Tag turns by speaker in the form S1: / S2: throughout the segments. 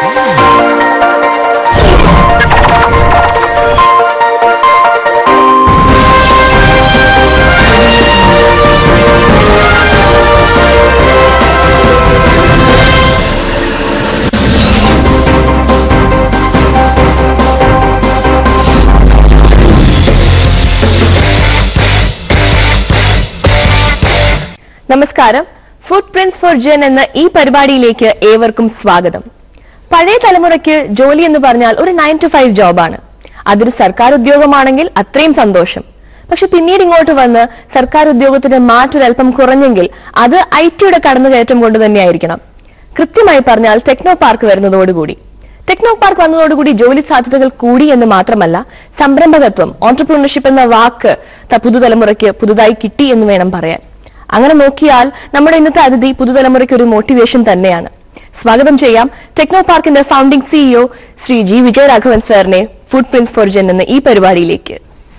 S1: നമസ്കാരം food prints four gen എന്ന ഈ പരിപാടിയിലേക്ക് ഏവർക്കും സ്വാഗതം പഴയ തലമുറയ്ക്ക് ജോലി എന്ന് പറഞ്ഞാൽ ഒരു നയൻ ടു ഫൈവ് ജോബാണ് അതൊരു സർക്കാർ ഉദ്യോഗമാണെങ്കിൽ അത്രയും സന്തോഷം പക്ഷെ പിന്നീട് ഇങ്ങോട്ട് വന്ന് സർക്കാർ ഉദ്യോഗത്തിന്റെ മാറ്റൊരൽപ്പം കുറഞ്ഞെങ്കിൽ അത് ഐ ടിയുടെ കടന്നുകയറ്റം കൊണ്ട് തന്നെയായിരിക്കണം കൃത്യമായി പറഞ്ഞാൽ ടെക്നോ പാർക്ക് വരുന്നതോടുകൂടി ടെക്നോ പാർക്ക് വന്നതോടുകൂടി ജോലി സാധ്യതകൾ കൂടി എന്ന് മാത്രമല്ല സംരംഭകത്വം ഓൺടർപ്രീനർഷിപ്പ് എന്ന വാക്ക് ത- പുതുതലമുറയ്ക്ക് പുതുതായി കിട്ടി എന്ന് വേണം പറയാൻ അങ്ങനെ നോക്കിയാൽ നമ്മുടെ ഇന്നത്തെ അതിഥി പുതുതലമുറയ്ക്ക് ഒരു മോട്ടിവേഷൻ തന്നെയാണ് സ്വാഗതം ചെയ്യാം ടെക്നോ പാർക്കിന്റെ founding CEO Shri G Vijayaraghavan സാറിനെ ഫുഡ് പ്രിൻസ് ഫോർ ജെൻ എന്ന ഈ പരിപാടിയിലേക്ക്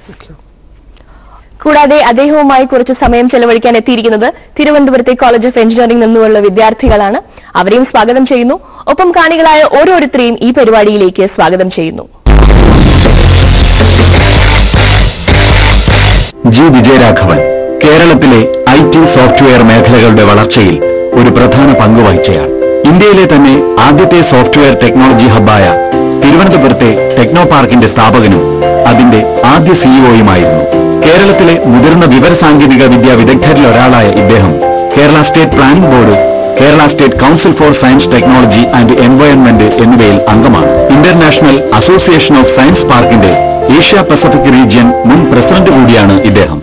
S1: കൂടാതെ അദ്ദേഹവുമായി കുറച്ച് സമയം ചെലവഴിക്കാൻ എത്തിയിരിക്കുന്നത് തിരുവനന്തപുരത്തെ കോളേജ് ഓഫ് എഞ്ചിനീയറിംഗ് നിന്നുമുള്ള വിദ്യാർത്ഥികളാണ് അവരെയും സ്വാഗതം ചെയ്യുന്നു ഒപ്പം കാണികളായ ഓരോരുത്തരെയും ഈ പരിപാടിയിലേക്ക് സ്വാഗതം ചെയ്യുന്നു
S2: ജി വിജയരാഘവൻ കേരളത്തിലെ ഐ ടി സോഫ്റ്റ്വെയർ മേഖലകളുടെ വളർച്ചയിൽ ഒരു പ്രധാന പങ്ക് വഹിച്ചയാൾ ഇന്ത്യയിലെ തന്നെ ആദ്യത്തെ സോഫ്റ്റ്വെയർ ടെക്നോളജി ഹബ്ബായ തിരുവനന്തപുരത്തെ ടെക്നോ പാർക്കിന്റെ സ്ഥാപകനും അതിന്റെ ആദ്യ സിഇഒയുമായിരുന്നു കേരളത്തിലെ മുതിർന്ന വിവരസാങ്കേതിക വിദ്യാ വിദഗ്ധരിൽ ഒരാളായ ഇദ്ദേഹം Kerala state planning board Kerala state council for science technology and environment എന്നിവയിൽ അംഗമാണ് ഇന്റർനാഷണൽ അസോസിയേഷൻ ഓഫ് സയൻസ് പാർക്കിന്റെ ഏഷ്യ പസഫിക് റീജിയൻ മുൻ പ്രസിഡന്റ് കൂടിയാണ് ഇദ്ദേഹം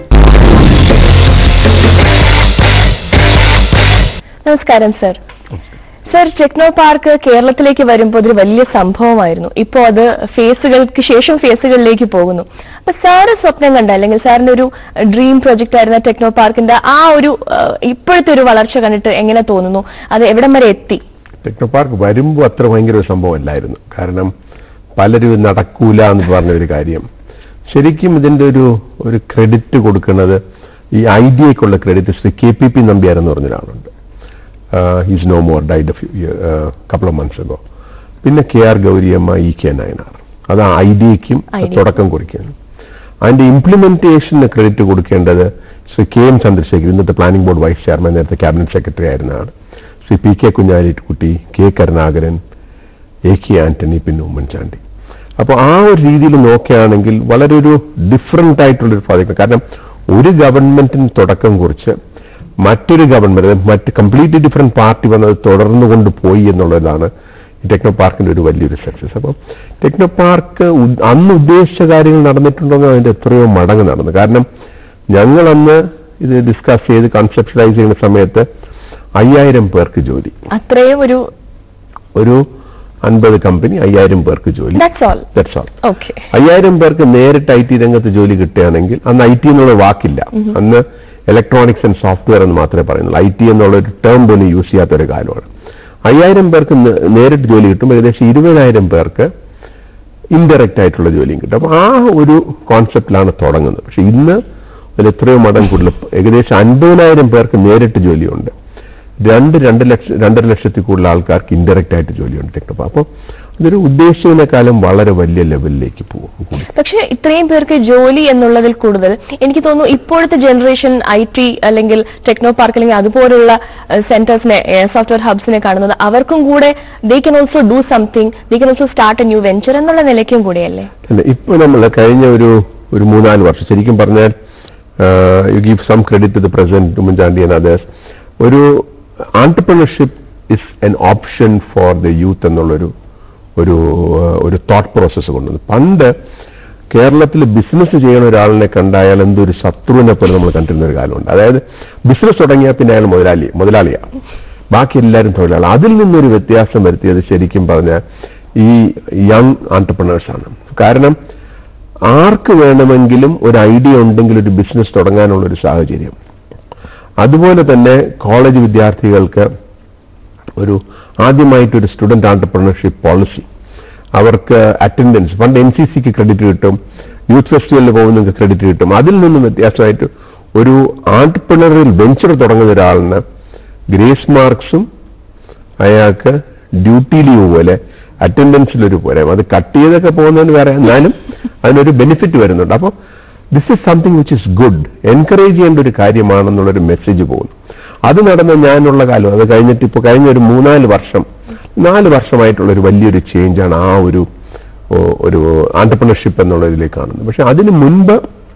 S1: നമസ്കാരം സർ സർ ടെക്നോ പാർക്ക് കേരളത്തിലേക്ക് വരുമ്പോൾ അതൊരു വലിയ സംഭവമായിരുന്നു ഇപ്പോൾ അത് ഫേസുകൾക്ക് ശേഷം ഫേസുകളിലേക്ക് പോകുന്നു അപ്പൊ സാറ് സ്വപ്നം കണ്ട അല്ലെങ്കിൽ സാറിന്റെ ഒരു ഡ്രീം പ്രൊജക്ട് ആയിരുന്ന ടെക്നോ പാർക്കിന്റെ ആ ഒരു ഏഹ്, ഇപ്പോഴത്തെ ഒരു വളർച്ച കണ്ടിട്ട് എങ്ങനെ തോന്നുന്നു അത് എവിടം വരെ എത്തി
S3: ടെക്നോ പാർക്ക് വരുമ്പോൾ അത്ര ഭയങ്കര ഒരു സംഭവമല്ലായിരുന്നു കാരണം പലരും ഇത് നടക്കൂല എന്ന് പറഞ്ഞ ഒരു കാര്യം ശരിക്കും ഇതിന്റെ ഒരു ഒരു ക്രെഡിറ്റ് കൊടുക്കുന്നത് ഈ ഐഡിയക്കുള്ള credit Shri K P P Nambiar എന്ന് പറഞ്ഞ ഒരാളുണ്ട് he's no more died couple of months ago പിന്നെ K R Gouriamma E K Nayanar അത് ആ ഐഡിയയ്ക്കും
S1: Idea.
S3: തുടക്കം കുറിക്കുന്നു അതിന്റെ ഇംപ്ലിമെന്റേഷന് ക്രെഡിറ്റ് കൊടുക്കേണ്ടത് ശ്രീ കെ എം ചന്ദ്രശേഖർ ഇന്നത്തെ പ്ലാനിംഗ് ബോർഡ് വൈസ് ചെയർമാൻ നേരത്തെ ക്യാബിനറ്റ് സെക്രട്ടറി ആയിരുന്ന ആൾ Shri P K Kunhalikutty K Karunakaran A K Antony പിന്നെ ഉമ്മൻചാണ്ടി അപ്പോൾ ആ ഒരു രീതിയിൽ നോക്കുകയാണെങ്കിൽ വളരെ ഒരു ഡിഫറെന്റ് ആയിട്ടുള്ളൊരു പ്രോജക്റ്റ് കാരണം ഒരു ഗവൺമെന്റിന് തുടക്കം കുറിച്ച് മറ്റൊരു ഗവൺമെന്റ് മറ്റ് കംപ്ലീറ്റ്ലി ഡിഫറെന്റ് പാർട്ടി വന്നത് തുടർന്നു കൊണ്ട് പോയി എന്നുള്ളതാണ് ഈ ടെക്നോ പാർക്കിന്റെ ഒരു വലിയൊരു സക്സസ് അപ്പോൾ ടെക്നോ പാർക്ക് ഉ- അന്ന് ഉദ്ദേശിച്ച കാര്യങ്ങൾ നടന്നിട്ടുണ്ടെങ്കിൽ അതിന്റെ എത്രയോ മടങ്ങ് നടന്നു കാരണം ഞങ്ങൾ അന്ന് ഇത് ഡിസ്കസ് ചെയ്ത് കൺസെപ്റ്റലൈസ് ചെയ്യുന്ന സമയത്ത് അയ്യായിരം പേർക്ക് ജോലി
S1: അത്രയും ഒരു
S3: ഒരു അൻപത് കമ്പനി അയ്യായിരം പേർക്ക് ജോലി
S1: that's all
S3: that's all
S1: okay
S3: അയ്യായിരം പേർക്ക് നേരിട്ട് ഐ ടി രംഗത്ത് ജോലി കിട്ടുകയാണെങ്കിൽ അന്ന് ഐ ടി എന്നുള്ള വാക്കില്ല അന്ന് ഇലക്ട്രോണിക്സ് ആൻഡ് സോഫ്റ്റ്വെയർ എന്ന് മാത്രമേ പറയുന്നുള്ളൂ ഐ ടി എന്നുള്ള ഒരു ടേം പോലും യൂസ് ചെയ്യാത്ത ഒരു കാലമാണ് അയ്യായിരം പേർക്ക് നേ- നേരിട്ട് ജോലി കിട്ടും ഏകദേശം ഇരുപതിനായിരം പേർക്ക് ഇൻഡയറക്റ്റ് ആയിട്ടുള്ള ജോലിയും കിട്ടും അപ്പോൾ ആ ഒരു കോൺസെപ്റ്റിലാണ് തുടങ്ങുന്നത് പക്ഷെ ഇന്ന് അതിൽ എത്രയോ മടങ്ങ് കൂടുതൽ ഏകദേശം അൻപതിനായിരം പേർക്ക് നേരിട്ട് ജോലിയുണ്ട് രണ്ട് രണ്ട് ലക്ഷം രണ്ടര ലക്ഷത്തിൽ കൂടുതൽ ആൾക്കാർക്ക് ഇൻഡയറക്റ്റ് ആയിട്ട് ജോലിയുണ്ട് ടെക്നോപ്പ അപ്പോൾ ഇതൊരു ഉദ്ദേശിച്ചതിനേക്കാളും വളരെ വലിയ ലെവലിലേക്ക് പോകും കൂടി
S1: പക്ഷെ ഇത്രയും പേർക്ക് ജോലി എന്നുള്ളതിൽ കൂടുതൽ എനിക്ക് തോന്നുന്നു ഇപ്പോഴത്തെ ജനറേഷൻ ഐ ടി അല്ലെങ്കിൽ ടെക്നോ പാർക്ക് അല്ലെങ്കിൽ അതുപോലുള്ള സെന്റേഴ്സിനെ സോഫ്റ്റ്വെയർ ഹബ്സിനെ കാണുന്നത് അവർക്കും കൂടെ they can also do something they can also start a new venture എന്നുള്ള നിലയ്ക്കും കൂടിയല്ലേ
S3: അല്ല ഇപ്പോൾ നമ്മൾ കഴിഞ്ഞ ഒരു ഒരു മൂന്നാല് വർഷം ശരിക്കും പറഞ്ഞാൽ you give some credit to the president Oommen Chandy and others ഒരു entrepreneurship is an option for the youth എന്നുള്ളൊരു ഒരു ആ, ഒരു തോട്ട് പ്രോസസ്സ് കൊണ്ടുവന്നു പണ്ട് കേരളത്തിൽ ബിസിനസ് ചെയ്യുന്ന ഒരാളിനെ കണ്ടായാൽ എന്തൊരു ശത്രുവിനെ പോലെ നമ്മൾ കണ്ടിരുന്ന ഒരു കാലമുണ്ട് അതായത് ബിസിനസ് തുടങ്ങിയാൽ പിന്നെ അയാൾ മുതലാളി മുതലാളിയാണ് ബാക്കി എല്ലാവരും തൊഴിലാളി അതിൽ നിന്നൊരു വ്യത്യാസം വരുത്തിയത് ശരിക്കും പറഞ്ഞാൽ ഈ യങ് ആണ് കാരണം ആർക്ക് വേണമെങ്കിലും ഒരു ഐഡിയ ഉണ്ടെങ്കിൽ ഒരു ബിസിനസ് തുടങ്ങാനുള്ള ഒരു സാഹചര്യം അതുപോലെ തന്നെ കോളേജ് വിദ്യാർത്ഥികൾക്ക് ഒരു ആദ്യമായിട്ടൊരു സ്റ്റുഡന്റ് ആന്റർപ്രണർഷിപ്പ് പോളിസി അവർക്ക് അറ്റൻഡൻസ് പണ്ട് എൻ സി സിക്ക് ക്രെഡിറ്റ് കിട്ടും യൂത്ത് ഫെസ്റ്റിവലിൽ പോകുന്നവർക്ക് ക്രെഡിറ്റ് കിട്ടും അതിൽ നിന്നും വ്യത്യാസമായിട്ട് ഒരു ആന്റർപ്രണറിയൽ വെഞ്ചർ തുടങ്ങുന്ന ഒരാളിന് ഗ്രേസ് മാർക്സും അയാൾക്ക് ഡ്യൂട്ടി ലീവ് പോലെ അറ്റൻഡൻസിലൊരു പോരായ്മ അത് കട്ട് ചെയ്തൊക്കെ പോകുന്നതിന് വേറെ എന്നാലും അതിനൊരു ബെനിഫിറ്റ് വരുന്നുണ്ട് അപ്പോൾ this is something which is good encourage ചെയ്യേണ്ട ഒരു കാര്യമാണെന്നുള്ളൊരു മെസ്സേജ് പോകുന്നു അത് നടന്ന ഞാനുള്ള കാലം അത് കഴിഞ്ഞിട്ട് ഇപ്പോൾ കഴിഞ്ഞ ഒരു മൂന്നാല് വർഷം നാല് വർഷമായിട്ടുള്ള ഒരു വലിയൊരു ചേഞ്ചാണ് ആ ഒരു ഓ- ഒരു ആന്റർപ്രണർഷിപ്പ് എന്നുള്ള ഇതിലേക്ക് കാണുന്നത് പക്ഷെ അതിന് മുൻപ്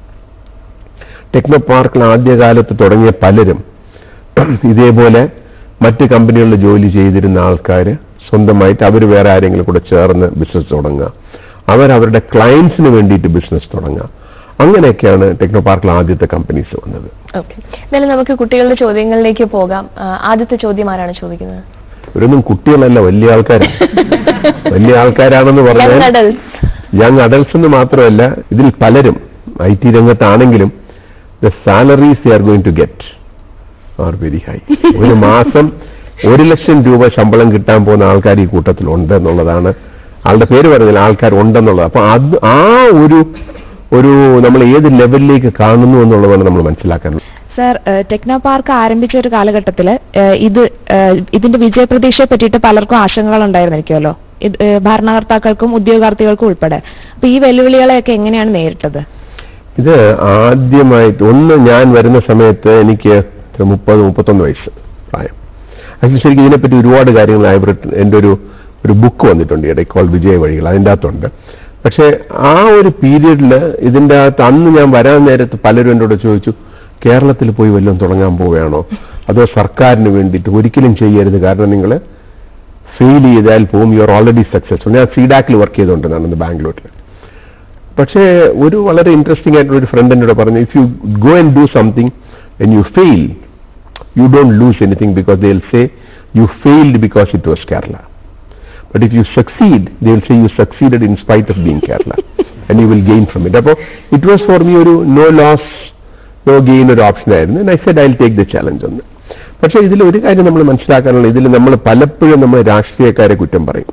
S3: ടെക്നോ പാർക്കിൽ ആദ്യകാലത്ത് തുടങ്ങിയ പലരും ഇതേപോലെ മറ്റ് കമ്പനികളിൽ ജോലി ചെയ്തിരുന്ന ആൾക്കാർ സ്വന്തമായിട്ട് അവർ വേറെ ആരെങ്കിലും കൂടെ ചേർന്ന് ബിസിനസ് തുടങ്ങുക അവരവരുടെ ക്ലയൻസിന് വേണ്ടിയിട്ട് ബിസിനസ് തുടങ്ങുക അങ്ങനെയൊക്കെയാണ് ടെക്നോ പാർക്കിൽ ആദ്യത്തെ കമ്പനീസ് വന്നത്
S1: ഓക്കെ എന്നാലും നമുക്ക് കുട്ടികളുടെ ചോദ്യങ്ങളിലേക്ക് പോകാം ആ, ആദ്യത്തെ ചോദ്യം ആരാണ് ചോദിക്കുന്നത്
S3: ഇവരൊന്നും കുട്ടികളല്ല വലിയ ആൾക്കാരാണ് വലിയ ആൾക്കാരാണെന്ന്
S1: യങ്
S3: പറഞ്ഞാൽ
S1: അഡൽസ്
S3: യങ് അഡൽട്സ് എന്ന് മാത്രമല്ല ഇതിൽ പലരും ഐ ടി രംഗത്താണെങ്കിലും the salaries they are going to get are very high ഒരു മാസം ഒരു ലക്ഷം രൂപ ശമ്പളം കിട്ടാൻ പോകുന്ന ആൾക്കാർ ഈ കൂട്ടത്തിൽ ഉണ്ട് എന്നുള്ളതാണ് ആളുടെ പേര് പറഞ്ഞില്ല ആൾക്കാർ ഉണ്ടെന്നുള്ളത് അപ്പൊ അത് ആ ഒരു ഒരു നമ്മൾ ഏത് ലെവലിലേക്ക് കാണുന്നു എന്നുള്ളതാണ് നമ്മൾ മനസ്സിലാക്കാനുള്ളത്
S4: സർ ടെക്നോ പാർക്ക് ആരംഭിച്ച ഒരു കാലഘട്ടത്തിൽ ഇത് ഏഹ്, ഇതിന്റെ വിജയപ്രതീക്ഷയെ പറ്റിയിട്ട് പലർക്കും ആശങ്കകൾ ഉണ്ടായിരുന്നിരിക്കുമല്ലോ ഇത് ഏഹ്, ഭരണകർത്താക്കൾക്കും ഉദ്യോഗാർത്ഥികൾക്കും ഉൾപ്പെടെ അപ്പൊ ഈ വെല്ലുവിളികളെയൊക്കെ എങ്ങനെയാണ് നേരിട്ടത്
S3: ഇത് ആദ്യമായിട്ട് ഒന്ന് ഞാൻ വരുന്ന സമയത്ത് എനിക്ക് എത്ര മുപ്പത് മുപ്പത്തൊന്ന് വയസ്സ് പ്രായം അതിന് ശരിക്കും ഇതിനെപ്പറ്റി ഒരുപാട് കാര്യങ്ങൾ ഐ എൻ്റെ ഒരു ഒരു ബുക്ക് വന്നിട്ടുണ്ട് ഇടയ്ക്കോൾ വിജയ വഴികൾ അതിൻ്റെ അകത്തുണ്ട് പക്ഷേ ആ ഒരു പീരീഡിൽ ഇതിൻ്റെ അകത്ത് അന്ന് ഞാൻ വരാൻ നേരത്ത് പലരും എന്നോട് ചോദിച്ചു കേരളത്തിൽ പോയി വല്ലതും തുടങ്ങാൻ പോവുകയാണോ അതോ സർക്കാരിന് വേണ്ടിയിട്ട് ഒരിക്കലും ചെയ്യരുത് കാരണം നിങ്ങൾ ഫെയിൽ ചെയ്താൽ പോവും യു ആർ ഓൾറെഡി സക്സസ്ഫുൾ ഞാൻ സീഡാക്കിൽ വർക്ക് ചെയ്തുകൊണ്ടിരുന്നാണ് അന്ന് ബാംഗ്ലൂരിൽ പക്ഷേ ഒരു വളരെ ഇൻട്രസ്റ്റിംഗ് ആയിട്ടുള്ള ഒരു ഫ്രണ്ട് എന്നോട് പറഞ്ഞു if you go and do something when you fail you don't lose anything because they will say you failed because it was Kerala but if you succeed they will say you succeeded in spite of being Kerala and you will gain from it അപ്പോൾ it was for me ഒരു no loss no gain ഒരു option ആയിരുന്നു I said I take the challenge ഒന്ന് പക്ഷേ ഇതിൽ ഒരു കാര്യം നമ്മൾ മനസ്സിലാക്കാനുള്ള ഇതിൽ നമ്മൾ പലപ്പോഴും നമ്മൾ രാഷ്ട്രീയക്കാരെ കുറ്റം പറയും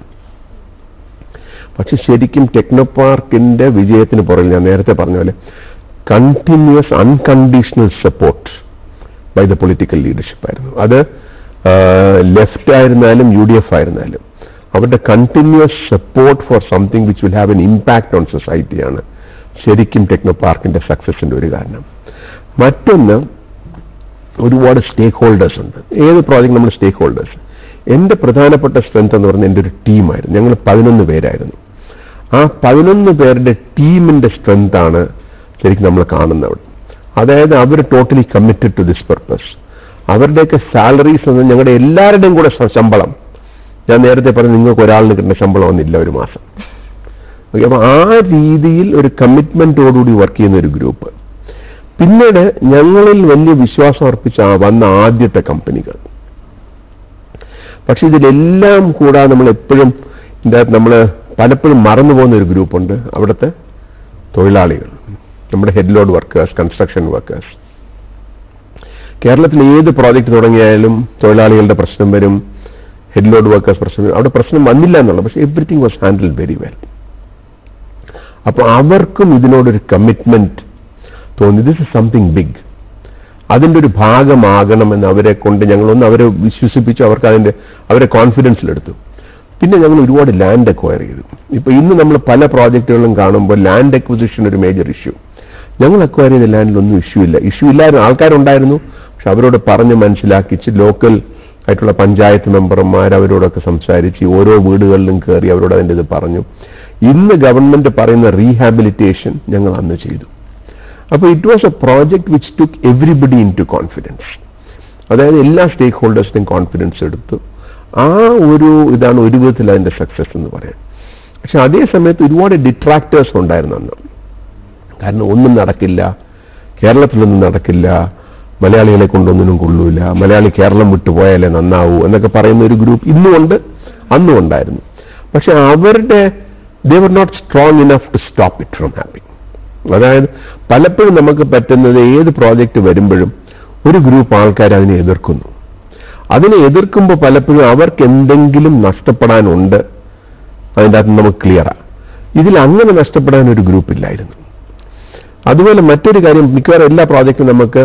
S3: പക്ഷെ ശരിക്കും ടെക്നോ പാർക്കിന്റെ വിജയത്തിന് പുറകിൽ ഞാൻ നേരത്തെ പറഞ്ഞ പോലെ continuous unconditional support by the political leadership ആയിരുന്നു അത് ലെഫ്റ്റ് ആയിരുന്നാലും യു ഡി എഫ് ആയിരുന്നാലും അവരുടെ continuous support for something which will have an impact on സൊസൈറ്റിയാണ് ശരിക്കും ടെക്നോ പാർക്കിന്റെ സക്സസിന്റെ ഒരു കാരണം മറ്റൊന്ന് ഒരുപാട് സ്റ്റേക്ക് ഹോൾഡേഴ്സ് ഉണ്ട് ഏത് പ്രോജക്റ്റ് നമ്മൾ സ്റ്റേക്ക് ഹോൾഡേഴ്സ് എൻ്റെ പ്രധാനപ്പെട്ട സ്ട്രെങ്ത് എന്ന് പറഞ്ഞാൽ എൻ്റെ ഒരു ടീമായിരുന്നു ഞങ്ങൾ പതിനൊന്ന് പേരായിരുന്നു ആ പതിനൊന്ന് പേരുടെ ടീമിന്റെ സ്ട്രെങ്ത് ആണ് ശരിക്കും നമ്മൾ കാണുന്നത് അവിടെ അതായത് അവർ totally committed to this purpose അവരുടെയൊക്കെ സാലറീസ് എന്ന് ഞങ്ങളുടെ എല്ലാവരുടെയും കൂടെ ശ- ശമ്പളം ഞാൻ നേരത്തെ പറഞ്ഞു നിങ്ങൾക്ക് ഒരാളിന് കിട്ടുന്ന ശമ്പളം ഒന്നില്ല ഒരു മാസം ഓക്കെ അപ്പൊ ആ രീതിയിൽ ഒരു കമ്മിറ്റ്മെന്റോടുകൂടി വർക്ക് ചെയ്യുന്ന ഒരു ഗ്രൂപ്പ് പിന്നീട് ഞങ്ങളിൽ വലിയ വിശ്വാസം അർപ്പിച്ച ആ വന്ന ആദ്യത്തെ കമ്പനികൾ പക്ഷെ ഇതിലെല്ലാം കൂടാതെ നമ്മൾ എപ്പോഴും ഇതിൻ്റെ അകത്ത് നമ്മൾ പലപ്പോഴും മറന്നു പോകുന്ന ഒരു ഗ്രൂപ്പുണ്ട് അവിടുത്തെ തൊഴിലാളികൾ നമ്മുടെ head load workers construction workers കേരളത്തിൽ ഏത് പ്രോജക്റ്റ് തുടങ്ങിയാലും തൊഴിലാളികളുടെ പ്രശ്നം വരും ഹെഡ് ലോഡ് വർക്കേഴ്സ് പ്രശ്നം വരും അവിടെ പ്രശ്നം വന്നില്ല എന്നുള്ളത് പക്ഷേ everything was handle very well അപ്പോൾ അവർക്കും ഇതിനോടൊരു കമ്മിറ്റ്മെന്റ് തോന്നി ദിസ് ഇസ് സംതിങ് ബിഗ് അതിന്റെ ഒരു ഭാഗമാകണമെന്ന് അവരെ കൊണ്ട് ഞങ്ങളൊന്ന് അവരെ വിശ്വസിപ്പിച്ചു അവർക്ക് അതിന്റെ അവരെ കോൺഫിഡൻസിലെടുത്തു പിന്നെ ഞങ്ങൾ ഒരുപാട് ലാൻഡ് അക്വയർ ചെയ്തു ഇപ്പൊ ഇന്ന് നമ്മൾ പല പ്രോജക്റ്റുകളും കാണുമ്പോൾ ലാൻഡ് അക്വിസിഷൻ ഒരു മേജർ ഇഷ്യൂ ഞങ്ങൾ അക്വയർ ചെയ്ത ലാൻഡിലൊന്നും ഇഷ്യൂ ഇല്ല ഇഷ്യൂ ഇല്ലായിരുന്നു ആൾക്കാരുണ്ടായിരുന്നു പക്ഷെ അവരോട് പറഞ്ഞ് മനസ്സിലാക്കിച്ച് ലോക്കൽ ആയിട്ടുള്ള പഞ്ചായത്ത് മെമ്പർമാർ അവരോടൊക്കെ സംസാരിച്ച് ഓരോ വീടുകളിലും കയറി അവരോട് അതിൻ്റെ ഇത് പറഞ്ഞു ഇന്ന് ഗവൺമെന്റ് പറയുന്ന റീഹാബിലിറ്റേഷൻ ഞങ്ങൾ അന്ന് ചെയ്തു അപ്പോൾ it was a project which took everybody in to confidence അതായത് എല്ലാ സ്റ്റേക്ക് ഹോൾഡേഴ്സിനെയും കോൺഫിഡൻസ് എടുത്തു ആ ഒരു ഇതാണ് ഒരു വിധത്തിൽ അതിന്റെ സക്സസ് എന്ന് പറയാൻ പക്ഷെ അതേ സമയത്ത് ഒരുപാട് ഡിട്രാക്ടേഴ്സ് ഉണ്ടായിരുന്നു അന്ന് കാരണം ഒന്നും നടക്കില്ല കേരളത്തിലൊന്നും നടക്കില്ല മലയാളികളെ കൊണ്ടൊന്നിനും കൊള്ളൂല മലയാളി കേരളം വിട്ടുപോയാലേ നന്നാവൂ എന്നൊക്കെ പറയുന്ന ഒരു ഗ്രൂപ്പ് ഇന്നും ഉണ്ട് അന്നും ഉണ്ടായിരുന്നു പക്ഷെ അവരുടെ they were not strong enough to stop it from happening അതായത് പലപ്പോഴും നമുക്ക് പറ്റുന്നത് ഏത് പ്രോജക്റ്റ് വരുമ്പോഴും ഒരു ഗ്രൂപ്പ് ആൾക്കാർ അതിനെ എതിർക്കുന്നു അതിനെ എതിർക്കുമ്പോൾ പലപ്പോഴും അവർക്ക് എന്തെങ്കിലും നഷ്ടപ്പെടാനുണ്ട് അതിൻ്റെ അകത്ത് നമുക്ക് ക്ലിയറാ ഇതിൽ അങ്ങനെ നഷ്ടപ്പെടാൻ ഒരു ഗ്രൂപ്പ് ഇല്ലായിരുന്നു അതുപോലെ മറ്റൊരു കാര്യം മിക്കവാറും എല്ലാ പ്രോജക്റ്റും നമുക്ക്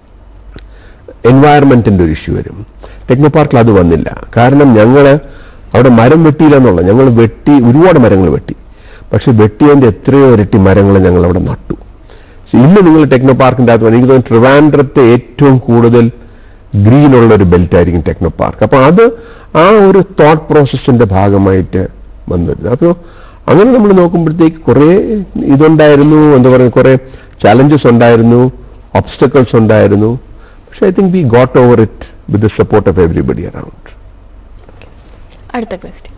S3: എൻവയറമെന്റിന്റെ ഒരു ഇഷ്യൂ വരും ടെക്നോ പാർക്കിൽ അത് വന്നില്ല കാരണം ഞങ്ങൾ അവിടെ മരം വെട്ടിയില്ല എന്നുള്ള ഞങ്ങൾ വെട്ടി ഒരുപാട് മരങ്ങൾ വെട്ടി പക്ഷെ വെട്ടിയതിന്റെ എത്രയോ ഇരട്ടി മരങ്ങൾ ഞങ്ങൾ അവിടെ നട്ടു പക്ഷെ ഇന്ന് നിങ്ങൾ ടെക്നോ പാർക്കിന്റെ അകത്ത് വന്ന് എനിക്ക് തോന്നുന്നു ട്രിവാൻഡ്രത്തെ ഏറ്റവും കൂടുതൽ ഗ്രീൻ ഉള്ള ഒരു ബെൽറ്റ് ആയിരിക്കും ടെക്നോ പാർക്ക് അപ്പൊ അത് ആ ഒരു തോട്ട് പ്രോസസ്സിന്റെ ഭാഗമായിട്ട് വന്നിരുന്നത് അപ്പോൾ അങ്ങനെ നമ്മൾ നോക്കുമ്പോഴത്തേക്ക് കുറേ ഇതുണ്ടായിരുന്നു എന്താ പറയുക കുറേ ചാലഞ്ചസ് ഉണ്ടായിരുന്നു ഒബ്സ്റ്റക്കിൾസ് ഉണ്ടായിരുന്നു പക്ഷെ I think we got over it with the support of everybody around
S1: അടുത്ത ക്വസ്റ്റ്യൻ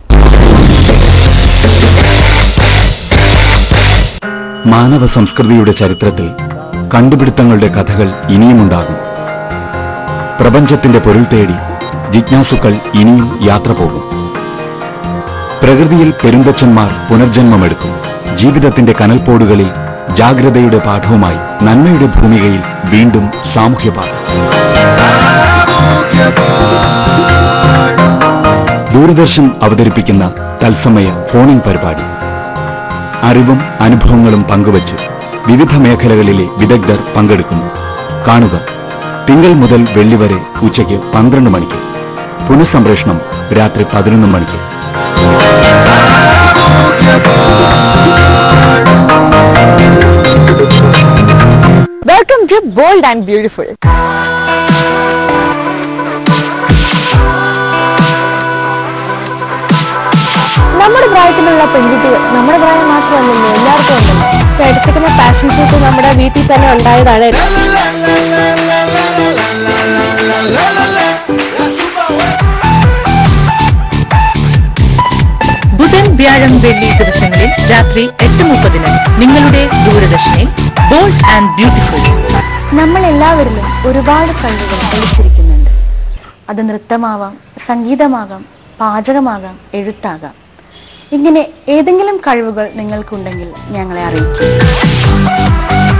S2: മാനവ സംസ്കൃതിയുടെ ചരിത്രത്തിൽ കണ്ടുപിടുത്തങ്ങളുടെ കഥകൾ ഇനിയുമുണ്ടാകും പ്രപഞ്ചത്തിന്റെ പൊരുൾ തേടി ജിജ്ഞാസുക്കൾ ഇനിയും യാത്ര പോകും പ്രകൃതിയിൽ പെരുന്തച്ഛന്മാർ പുനർജന്മമെടുക്കും ജീവിതത്തിന്റെ കനൽപ്പോടുകളിൽ ജാഗ്രതയുടെ പാഠവുമായി നന്മയുടെ ഭൂമികയിൽ വീണ്ടും സാമൂഹ്യപാഠം ദൂരദർശൻ അവതരിപ്പിക്കുന്ന തത്സമയ ഫോണിൻ പരിപാടി അറിവും അനുഭവങ്ങളും പങ്കുവച്ച് വിവിധ മേഖലകളിലെ വിദഗ്ധർ പങ്കെടുക്കുന്നു കാണുക തിങ്കൾ മുതൽ വെള്ളി വരെ ഉച്ചയ്ക്ക് പന്ത്രണ്ട് മണിക്ക് പുനഃസംപ്രേഷണം രാത്രി പതിനൊന്ന് മണിക്ക്
S1: welcome to bold and beautiful നമ്മുടെ പ്രായത്തിലുള്ള പെൺകുട്ടികൾ നമ്മുടെ പ്രായം മാത്രമല്ലല്ലോ എല്ലാവർക്കും ഉണ്ടല്ലോ ഇപ്പൊ എടുത്തിരിക്കുന്ന ഫാഷൻ ഷൂട്ട് നമ്മുടെ വീട്ടിൽ തന്നെ ഉണ്ടായതാണ്
S5: ബുധൻ വ്യാഴം വെള്ളി ദിവസങ്ങളിൽ രാത്രി എട്ട് മുപ്പതിന് നിങ്ങളുടെ ദൂരദർശനിൽ ബോൾഡ് ആൻഡ് ബ്യൂട്ടിഫുൾ
S6: നമ്മൾ എല്ലാവരിലും ഒരുപാട് കഴിവുകൾ ഒളിച്ചിരിക്കുന്നുണ്ട് അത് നൃത്തമാവാം സംഗീതമാകാം പാചകമാകാം എഴുത്താകാം ഇങ്ങനെ ഏതെങ്കിലും കഴിവുകൾ നിങ്ങൾക്കുണ്ടെങ്കിൽ ഞങ്ങളെ അറിയിക്കും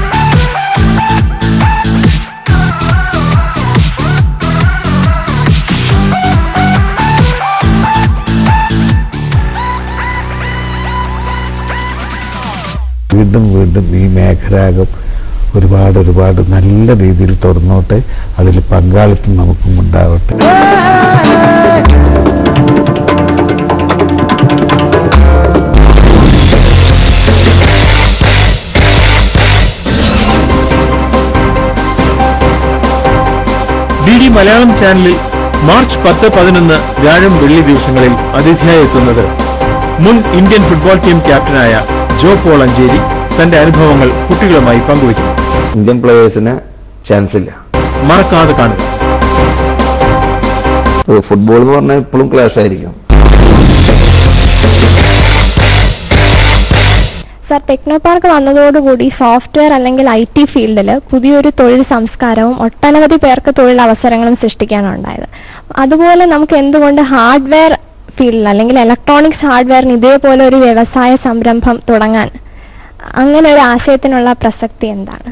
S7: വീണ്ടും വീണ്ടും ഈ മേഖലാകം ഒരുപാട് ഒരുപാട് നല്ല രീതിയിൽ തുറന്നോട്ടെ അതിൽ പങ്കാളിത്തം നമുക്കും ഉണ്ടാവട്ടെ
S8: ഡി ഡി മലയാളം ചാനലിൽ മാർച്ച് പത്ത് പതിനൊന്ന് വ്യാഴം വെള്ളി ദിവസങ്ങളിൽ അതിഥിയായി എത്തുന്നത് മുൻ ഇന്ത്യൻ ഫുട്ബോൾ ടീം ക്യാപ്റ്റനായ ജോ പോൾ അഞ്ചേരി തന്റെ അനുഭവങ്ങൾ കുട്ടികളുമായി പങ്കുവയ്ക്കും
S9: ഇന്ത്യൻ പ്ലേയേഴ്സിന് ചാൻസ് ഇല്ല
S8: മറക്കാതെ കാണുക
S9: ഫുട്ബോൾ എന്ന് പറഞ്ഞാൽ എപ്പോഴും ക്ലാഷ് ആയിരിക്കും
S10: സർ ടെക്നോ പാർക്ക് വന്നതോടുകൂടി സോഫ്റ്റ്വെയർ അല്ലെങ്കിൽ ഐ ടി ഫീൽഡിൽ പുതിയൊരു തൊഴിൽ സംസ്കാരവും ഒട്ടനവധി പേർക്ക് തൊഴിലവസരങ്ങളും സൃഷ്ടിക്കാനുണ്ടായത് അതുപോലെ നമുക്ക് എന്തുകൊണ്ട് ഹാർഡ്വെയർ ഫീൽഡിൽ അല്ലെങ്കിൽ ഇലക്ട്രോണിക്സ് ഹാർഡ്വെയറിന് ഇതേപോലെ ഒരു വ്യവസായ സംരംഭം തുടങ്ങാൻ അങ്ങനെ ഒരു ആശയത്തിനുള്ള പ്രസക്തി എന്താണ്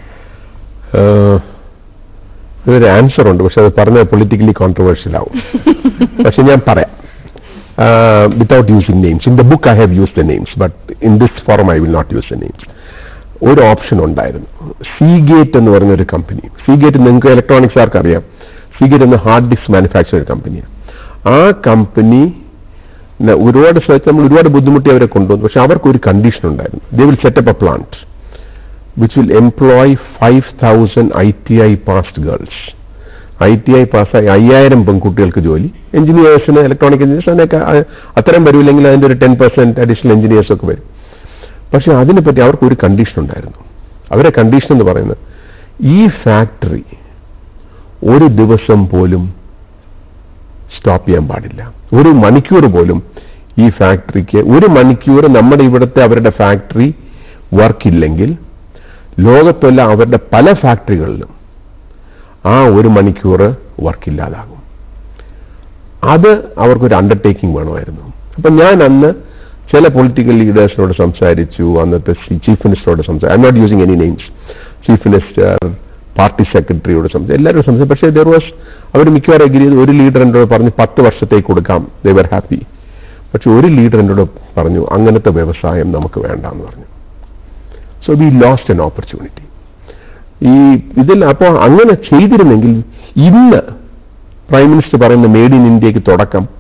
S3: ഒരു ആൻസർ ഉണ്ട് പക്ഷെ അത് പറഞ്ഞ പൊളിറ്റിക്കലി കോൺട്രവേഴ്ഷ്യൽ ആവും പക്ഷെ ഞാൻ പറയാം without using names in the book I have use the names but in this forum I will not use the names ഒരു ഓപ്ഷൻ ഉണ്ടായിരുന്നു സീഗേറ്റ് എന്ന് പറഞ്ഞ ഒരു കമ്പനി സീഗേറ്റ് നിങ്ങൾക്ക് ഇലക്ട്രോണിക്സ് ആർക്ക് അറിയാം സീഗേറ്റ് എന്ന ഹാർഡ് ഡിസ്ക് മാനുഫാക്ചർ കമ്പനിയാണ് ആ കമ്പനി ഒരുപാട് സ്ഥലത്ത് നമ്മൾ ഒരുപാട് ബുദ്ധിമുട്ടി അവരെ കൊണ്ടുവന്നു പക്ഷെ അവർക്ക് ഒരു കണ്ടീഷൻ ഉണ്ടായിരുന്നു they will set up a plant which will employ 5,000 ITI passed girls. I T I പാസ്സായി അയ്യായിരം പെൺകുട്ടികൾക്ക് ജോലി എഞ്ചിനീയേഴ്സിന് ഇലക്ട്രോണിക് എഞ്ചിനീയേഴ്സ് അതിനൊക്കെ അ- അത്തരം വരില്ലെങ്കിൽ അതിൻ്റെ ഒരു ടെൻ പെർസെന്റ് അഡീഷണൽ എഞ്ചിനീയേഴ്സ് ഒക്കെ വരും പക്ഷെ അതിനെപ്പറ്റി അവർക്ക് ഒരു കണ്ടീഷൻ ഉണ്ടായിരുന്നു അവരെ കണ്ടീഷൻ എന്ന് പറയുന്നത് ഈ ഫാക്ടറി ഒരു ദിവസം പോലും സ്റ്റോപ്പ് ചെയ്യാൻ പാടില്ല ഒരു മണിക്കൂർ പോലും ഈ ഫാക്ടറിക്ക് ഒരു മണിക്കൂർ നമ്മുടെ ഇവിടുത്തെ അവരുടെ ഫാക്ടറി വർക്കില്ലെങ്കിൽ ലോകത്തുള്ള അവരുടെ പല ഫാക്ടറികളിലും ആ ഒരു മണിക്കൂർ വർക്കില്ലാതാകും അത് അവർക്കൊരു അണ്ടർടേക്കിംഗ് വേണമായിരുന്നു അപ്പം ഞാൻ അന്ന് ചില പൊളിറ്റിക്കൽ ലീഡേഴ്സിനോട് സംസാരിച്ചു അന്നത്തെ ചീഫ് മിനിസ്റ്ററോട് സംസാരിച്ചു I not using any names chief minister party സെക്രട്ടറിയോട് സംസാരിച്ചു എല്ലാവരും സംസാരിച്ചു പക്ഷേ ദർ വാസ് അവർ മിക്കവാറും എഗ്രി ചെയ്ത് ഒരു ലീഡർ എന്നോട് പറഞ്ഞു പത്ത് വർഷത്തേക്ക് കൊടുക്കാം ദേ വർ ഹാപ്പി പക്ഷെ ഒരു ലീഡർ എന്നോട് പറഞ്ഞു അങ്ങനത്തെ വ്യവസായം നമുക്ക് വേണ്ടാന്ന് പറഞ്ഞു so we lost an opportunity ഈ ഇതിൽ അപ്പോൾ അങ്ങനെ ചെയ്തിരുന്നെങ്കിൽ ഇന്ന് പ്രൈം മിനിസ്റ്റർ പറയുന്ന മേഡ് ഇൻ ഇന്ത്യക്ക് തുടക്കം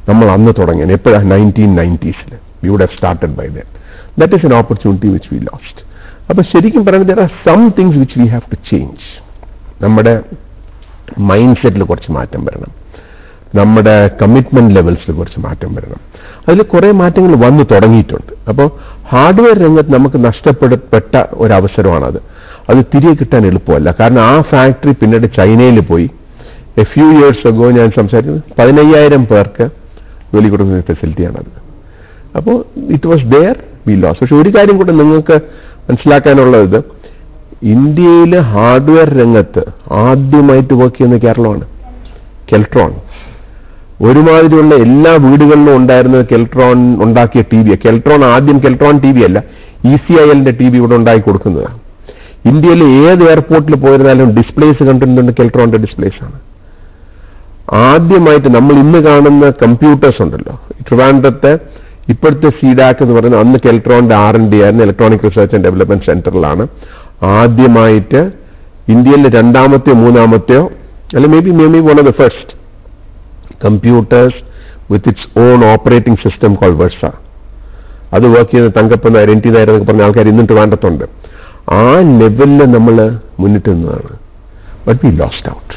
S3: നമ്മൾ അന്ന് തുടങ്ങിയാണ് എപ്പോഴാണ് നയൻറ്റീൻ നയൻറ്റീസിൽ we would have started by that that is an opportunity which we lost അപ്പൊ ശരിക്കും പറയുന്നത് there are some things which we have to change നമ്മുടെ മൈൻഡ് സെറ്റിൽ കുറച്ച് മാറ്റം വരണം നമ്മുടെ കമ്മിറ്റ്മെന്റ് ലെവൽസിൽ കുറച്ച് മാറ്റം വരണം അതിൽ കുറേ മാറ്റങ്ങൾ വന്നു തുടങ്ങിയിട്ടുണ്ട് അപ്പോൾ ഹാർഡ്വെയർ രംഗത്ത് നമുക്ക് നഷ്ടപ്പെടപ്പെട്ട ഒരു അവസരമാണത് അത് തിരികെ കിട്ടാൻ എളുപ്പമല്ല കാരണം ആ ഫാക്ടറി പിന്നീട് ചൈനയിൽ പോയി എ ഫ്യൂ ഇയേഴ്സ് അഗോ ഞാൻ സംസാരിക്കുന്നത് പതിനയ്യായിരം പേർക്ക് ജോലി കൊടുക്കുന്ന ഫെസിലിറ്റിയാണത് അപ്പോൾ it was there we lose പക്ഷെ ഒരു കാര്യം കൂടെ നിങ്ങൾക്ക് മനസ്സിലാക്കാനുള്ളത് ഇന്ത്യയിൽ ഹാർഡ്വെയർ രംഗത്ത് ആദ്യമായിട്ട് വർക്ക് ചെയ്യുന്ന കേരളമാണ് കെൽട്രോൺ ഒരുമാതിരിയുള്ള എല്ലാ വീടുകളിലും ഉണ്ടായിരുന്ന കെൽട്രോൺ ഉണ്ടാക്കിയ ടി വി കെൽട്രോൺ ആദ്യം കെൽട്രോൺ ടി വി അല്ല ഇ സി ഐ എല്ലിന്റെ ടി വി ഇവിടെ ഉണ്ടാക്കി കൊടുക്കുന്നതാണ് ഇന്ത്യയിലെ ഏത് എയർപോർട്ടിൽ പോയിരുന്നാലും ഡിസ്പ്ലേസ് കണ്ടിട്ടുണ്ട് കെൽട്രോണിന്റെ ഡിസ്പ്ലേസ് ആണ് ആദ്യമായിട്ട് നമ്മൾ ഇന്ന് കാണുന്ന കമ്പ്യൂട്ടേഴ്സ് ഉണ്ടല്ലോ ട്രിവാൻഡ്രത്തെ ഇപ്പോഴത്തെ സീഡാക്ക് എന്ന് പറയുന്നത് അന്ന് കെൽട്രോണിന്റെ ആർ എൻ ഡി ആയിരുന്നു ഇലക്ട്രോണിക് റിസർച്ച് ആൻഡ് ഡെവലപ്മെന്റ് സെന്ററിലാണ് ആദ്യമായിട്ട് ഇന്ത്യയിലെ രണ്ടാമത്തെയോ മൂന്നാമത്തെയോ അല്ല maybe maybe one of the first computers with its own operating system call Versa അത് വർക്ക് ചെയ്യുന്ന തങ്കപ്പൻ നായർ എൻ ടി നായർ എന്നൊക്കെ പറഞ്ഞ ആൾക്കാർ ഇന്നും ട്രിവാൻഡ്രത്തുണ്ട് ആ ലെവലിൽ നമ്മൾ മുന്നിട്ട് നിന്നതാണ് ബട്ട് വി ലോസ്റ്റ് ഔട്ട്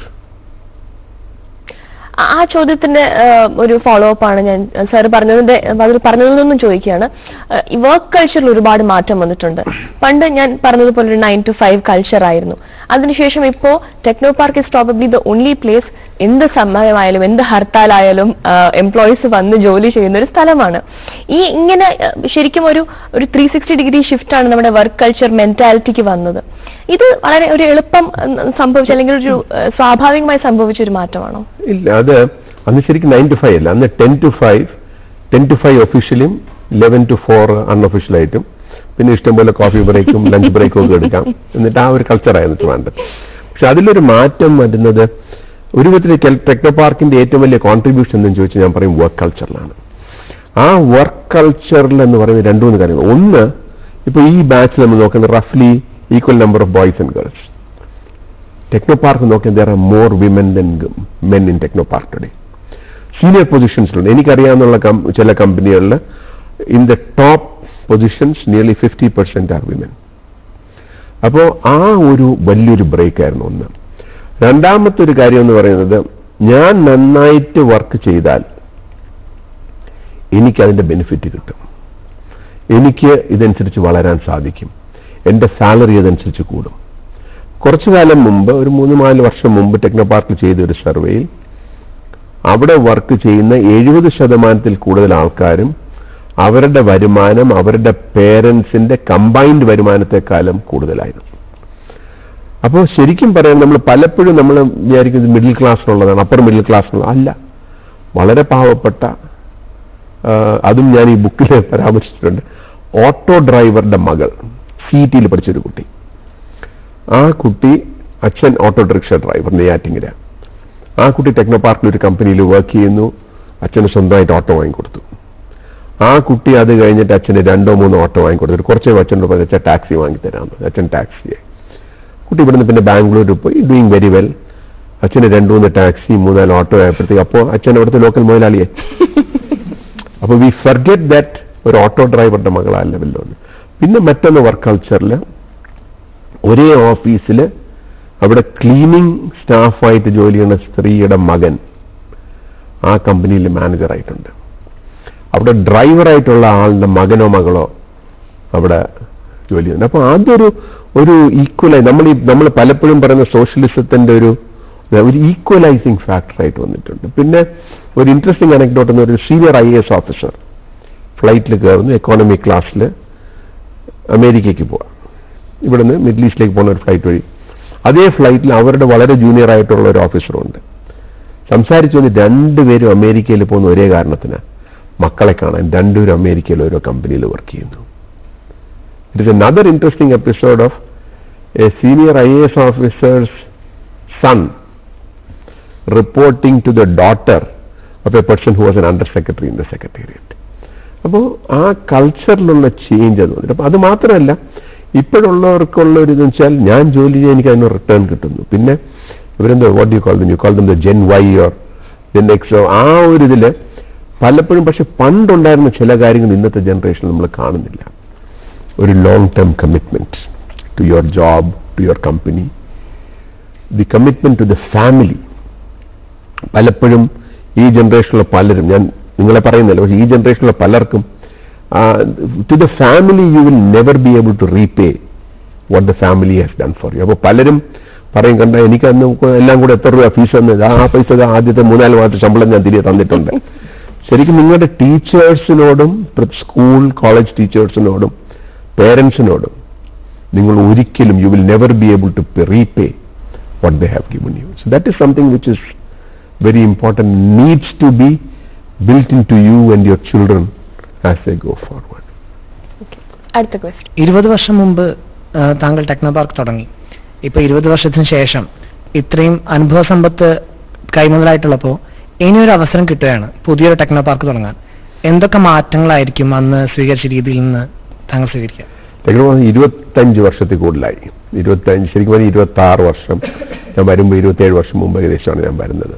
S1: ആ- ആ ചോദ്യത്തിന്റെ ആ, ഒരു ഫോളോ അപ്പ് ആണ് ഞാൻ സാർ പറഞ്ഞതിന്റെ അതിൽ പറഞ്ഞതിൽ നിന്നും ചോദിക്കുകയാണ് ഈ വർക്ക് കൾച്ചറിൽ ഒരുപാട് മാറ്റം വന്നിട്ടുണ്ട് പണ്ട് ഞാൻ പറഞ്ഞതുപോലെ ഒരു നയൻ ടു ഫൈവ് കൾച്ചർ ആയിരുന്നു അതിനുശേഷം ഇപ്പോ Technopark is probably the only place എന്ത് സമയമായാലും എന്ത് ഹർത്താലായാലും എംപ്ലോയീസ് വന്ന് ജോലി ചെയ്യുന്ന ഒരു സ്ഥലമാണ് ഈ ഇങ്ങനെ ആ, ശരിക്കും ഒരു ഒരു ത്രീ സിക്സ്റ്റി ഡിഗ്രി ഷിഫ്റ്റ് ആണ് നമ്മുടെ വർക്ക് കൾച്ചർ മെന്റാലിറ്റിക്ക് വന്നത് ഇത് വളരെ ഒരു എളുപ്പം ഉം, സംഭവിച്ച അല്ലെങ്കിൽ ഒരു ആ, സ്വാഭാവികമായി സംഭവിച്ച ഒരു മാറ്റമാണോ
S3: ഇല്ല അത് അന്ന് ശരിക്കും നയൻ ടു ഫൈവ് അല്ല അന്ന് ten to five ten to five ഒഫീഷ്യലും ലെവൻ ടു ഫോർ അൺഒഫീഷ്യലായിട്ടും പിന്നെ ഇഷ്ടംപോലെ കോഫി ബ്രേക്കും ലഞ്ച് ബ്രേക്കും ഒക്കെ എടുക്കാം എന്നിട്ട് ആ ഒരു കൾച്ചറായിരുന്നു വേണ്ടത് പക്ഷെ അതിലൊരു മാറ്റം വരുന്നത് ഒരു വിധത്തിൽ ടെക്നോ പാർക്കിന്റെ ഏറ്റവും വലിയ കോൺട്രിബ്യൂഷൻ എന്ന് ചോദിച്ചാൽ ഞാൻ പറയും വർക്ക് കൾച്ചറിലാണ് ആ വർക്ക് കൾച്ചറിൽ എന്ന് പറയുന്നത് രണ്ടു മൂന്ന് കാര്യങ്ങൾ ഒന്ന് ഇപ്പൊ ഈ ബാച്ച് നമ്മൾ നോക്കുന്നത് റഫ്ലി equal number of boys and girls Technopark നോക്കിയാൽ there are more women than men in Technopark today senior പൊസിഷൻസിലുണ്ട് എനിക്കറിയാവുന്ന കം- ചില കമ്പനികളിൽ in the top positions nearly fifty percent are women അപ്പോൾ ആ ഒരു വലിയൊരു ബ്രേക്ക് ആയിരുന്നു ഒന്ന് രണ്ടാമത്തെ ഒരു കാര്യം എന്ന് പറയുന്നത് ഞാൻ നന്നായിട്ട് വർക്ക് ചെയ്താൽ എനിക്കതിന്റെ ബെനിഫിറ്റ് കിട്ടും എനിക്ക് ഇതനുസരിച്ച് വളരാൻ സാധിക്കും എൻ്റെ സാലറി അതനുസരിച്ച് കൂടും കുറച്ചു കാലം മുമ്പ് ഒരു മൂന്ന് നാല് വർഷം മുമ്പ് ടെക്നോ പാർക്കിൽ ചെയ്ത ഒരു സർവേയിൽ അവിടെ വർക്ക് ചെയ്യുന്ന എഴുപത് ശതമാനത്തിൽ കൂടുതൽ ആൾക്കാരും അവരുടെ വരുമാനം അവരുടെ പേരൻസിന്റെ കമ്പൈൻഡ് വരുമാനത്തെക്കാളും കൂടുതലായിരുന്നു അപ്പോൾ ശരിക്കും പറയാൻ നമ്മൾ പലപ്പോഴും നമ്മൾ വിചാരിക്കുന്നത് മിഡിൽ ക്ലാസ്സിനുള്ളതാണ് അപ്പർ മിഡിൽ ക്ലാസ്സിനുള്ള അല്ല വളരെ പാവപ്പെട്ട ആ, അതും ഞാൻ ഈ ബുക്കിൽ പരാമർശിച്ചിട്ടുണ്ട് ഓട്ടോ ഡ്രൈവറുടെ മകൾ സി ടിയിൽ പഠിച്ചൊരു കുട്ടി ആ കുട്ടി അച്ഛൻ ഓട്ടോ റിക്ഷ ഡ്രൈവർ നെയ്യാറ്റിങ്ങര ആ കുട്ടി ടെക്നോ പാർക്കിൽ ഒരു കമ്പനിയിൽ വർക്ക് ചെയ്യുന്നു അച്ഛന് സ്വന്തമായിട്ട് ഓട്ടോ വാങ്ങിക്കൊടുത്തു ആ കുട്ടി അത് കഴിഞ്ഞിട്ട് അച്ഛന് രണ്ടോ മൂന്നോ ഓട്ടോ വാങ്ങിക്കൊടുത്തു കുറച്ച് അച്ഛനോട് പറഞ്ഞു അച്ഛൻ ടാക്സി വാങ്ങിത്തരാമെന്ന് അച്ഛൻ ടാക്സിയായി കുട്ടി ഇവിടുന്ന് പിന്നെ ബാംഗ്ലൂരിൽ പോയി ഡൂയിങ് വെരി വെൽ അച്ഛന് രണ്ടു മൂന്ന് ടാക്സി മൂന്നാല് ഓട്ടോ ആയപ്പോഴത്തേക്ക് അപ്പോൾ അച്ഛൻ അവിടുത്തെ ലോക്കൽ മുതലാളിയെ അപ്പോൾ വി ഫർഗെറ്റ് ദാറ്റ് ഒരു ഓട്ടോ ഡ്രൈവറുടെ മകൾ ആ ലെവലിലുണ്ട് പിന്നെ മറ്റൊന്ന് വർക്ക് കൾച്ചറിൽ ഒരേ ഓഫീസിൽ അവിടെ ക്ലീനിങ് സ്റ്റാഫായിട്ട് ജോലി ചെയ്യുന്ന സ്ത്രീയുടെ മകൻ ആ കമ്പനിയിൽ മാനേജറായിട്ടുണ്ട് അവിടെ ഡ്രൈവറായിട്ടുള്ള ആളുടെ മകനോ മകളോ അവിടെ ജോലി ചെയ്യുന്നുണ്ട് അപ്പോൾ ആദ്യം ഒരു ഒരു ഈക്വലായി നമ്മൾ ഈ നമ്മൾ പലപ്പോഴും പറയുന്ന സോഷ്യലിസത്തിന്റെ ഒരു ഒരു ഈക്വലൈസിങ് ഫാക്ടറായിട്ട് വന്നിട്ടുണ്ട് പിന്നെ ഒരു ഇൻട്രസ്റ്റിംഗ് അനക്ഡോട്ട് എന്ന് ഒരു സീനിയർ ഐ എസ് ഓഫീസർ ഫ്ലൈറ്റിൽ കയറുന്നു എക്കോണമി ക്ലാസ്സിൽ അമേരിക്കയ്ക്ക് പോവാം ഇവിടുന്ന് മിഡിൽ ഈസ്റ്റിലേക്ക് പോകുന്ന ഒരു ഫ്ലൈറ്റ് വഴി അതേ ഫ്ലൈറ്റിൽ അവരുടെ വളരെ ജൂനിയർ ആയിട്ടുള്ള ഒരു ഓഫീസറുണ്ട് സംസാരിച്ചു വന്ന് രണ്ടുപേരും അമേരിക്കയിൽ പോകുന്ന ഒരേ കാരണത്തിന് മക്കളെ കാണാൻ രണ്ടുപേരും അമേരിക്കയിൽ ഓരോ കമ്പനിയിൽ വർക്ക് ചെയ്യുന്നു it is another interesting episode of a senior IAS officer's son reporting to the daughter of a person who was an under secretary in the secretariat. അപ്പോൾ ആ കൾച്ചറിലുള്ള ചേഞ്ച് എന്ന് പറഞ്ഞിട്ട് അപ്പോൾ അത് മാത്രമല്ല ഇപ്പോഴുള്ളവർക്കുള്ള ഒരു ഇതെന്ന് വെച്ചാൽ ഞാൻ ജോലി ചെയ്യാൻ എനിക്ക് അതിന് റിട്ടേൺ കിട്ടുന്നു പിന്നെ ഇവരെന്തോ what you call them you call them the gen Y or gen X ആ ഒരു ഇതിൽ പലപ്പോഴും പക്ഷെ പണ്ടുണ്ടായിരുന്ന ചില കാര്യങ്ങൾ ഇന്നത്തെ ജനറേഷനിൽ നമ്മൾ കാണുന്നില്ല ഒരു long term commitment to your job to your company the commitment to the family പലപ്പോഴും ഈ ജനറേഷനിലെ പലരും ഞാൻ നിങ്ങളെ പറയുന്നില്ല പക്ഷേ ഈ ജനറേഷനിലെ പലർക്കും to the family you will never be able to repay what the family has done for you അപ്പോൾ പലരും പറയും കണ്ട എനിക്ക് അന്ന് എല്ലാം കൂടെ എത്ര രൂപ ഫീസ് വന്നത് ആ പൈസ ദാ ആദ്യത്തെ മൂന്നാല് മാസത്തെ ശമ്പളം ഞാൻ തിരികെ തന്നിട്ടുണ്ട് ശരിക്കും നിങ്ങളുടെ ടീച്ചേഴ്സിനോടും സ്കൂൾ കോളേജ് ടീച്ചേഴ്സിനോടും പേരൻസിനോടും നിങ്ങൾ ഒരിക്കലും you will never be able to repay what they have given you. So that is something which is very important, needs to be built into you and your children as they go forward.
S1: അടുത്ത question
S11: ഇരുപത് വർഷം മുമ്പ് ആ, താങ്കൾ techno park തുടങ്ങി ഇപ്പൊ ഇരുപത് വർഷത്തിന് ശേഷം ഇത്രയും അനുഭവ സമ്പത്ത് കൈമുതലായിട്ടുള്ളപ്പോൾ ഇനിയൊരു അവസരം കിട്ടുകയാണ് പുതിയൊരു ടെക്നോ പാർക്ക് തുടങ്ങാൻ എന്തൊക്കെ മാറ്റങ്ങളായിരിക്കും അന്ന് സ്വീകരിച്ച രീതിയിൽ നിന്ന് താങ്കൾ സ്വീകരിക്കുക
S3: ടെക്നോളജി ഇരുപത്തഞ്ച് വർഷത്തിൽ കൂടുതലായി ഇരുപത്തഞ്ച് ശരിക്കും പറഞ്ഞാൽ ഇരുപത്തി ആറ് വർഷം ഞാൻ വരുമ്പോൾ ഇരുപത്തേഴ് വർഷം മുമ്പ് ഏകദേശമാണ് ഞാൻ വരുന്നത്